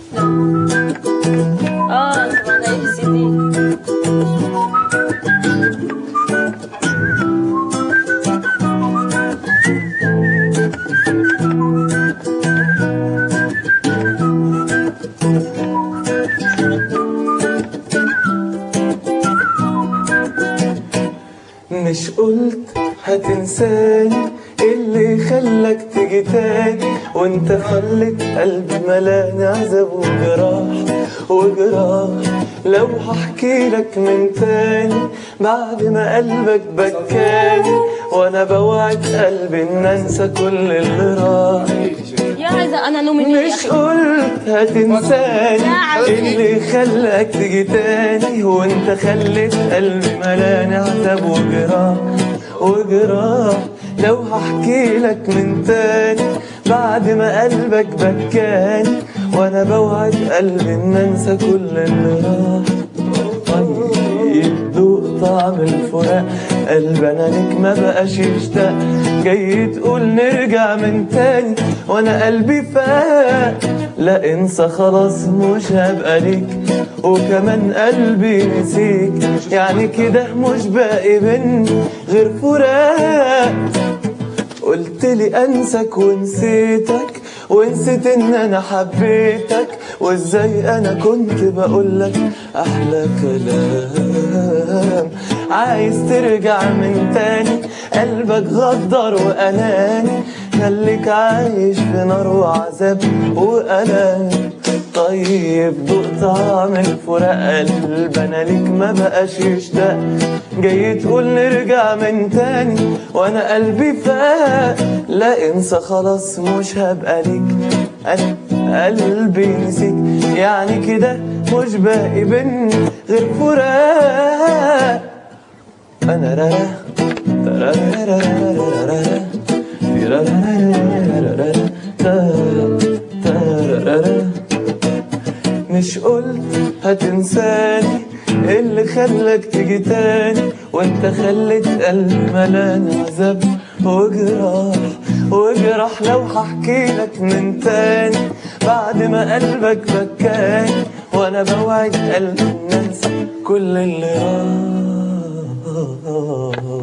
اه طبعا اي بي سي دي مش قلت هتنساني اللي خلك تيجي تاني وانت خلت قلبي ملاني عذاب وجراح وجراح لو هحكي لك من تاني بعد ما قلبك بكاني وانا بوعد قلبي ان انسى كل اللي راح يا عايزه انا نوميني يا مش اخي قلت هتنساني يا عمي. اللي خلاك تيجي تاني وانت خليت قلبي ملاني عذاب وجراح وجراح لو هحكي لك من تاني بعد ما قلبك بكاني وانا بوعد قلبي ان انسى كل اللي راح طيب دوق طعم الفراق قلب انا ليك ما بقاش يشتاق جاي تقول نرجع من تاني وانا قلبي فاق لا انسى خلاص مش هبقى ليك وكمان قلبي نسيك يعني كده مش باقي بينا غير فراق قلت لي انسك ونسيتك ونسيت ان انا حبيتك وازاي انا كنت بقولك احلى كلام عايز ترجع من تاني قلبك غدر واناني خليك عايش في نار وعذاب والام طيب دوق طعم الفراق قلب انا ليك ما بقاش يشتاق جاي تقول نرجع من تاني وانا قلبي فاق لا انسى خلاص مش هبقى ليك انا قلبي نسيك يعني كده مش باقي بينا غير فراق انا رارا ترارارارارارارا تيرارارارارارا تا- تارارارا مش قلت هتنساني اللي خلاك تيجي تاني وانت خليت قلبي ملاني عذاب وجراح وجراح لو هحكي لك من تاني بعد ما قلبك بكاني وانا بوعد قلبي إن انسى كل اللي راح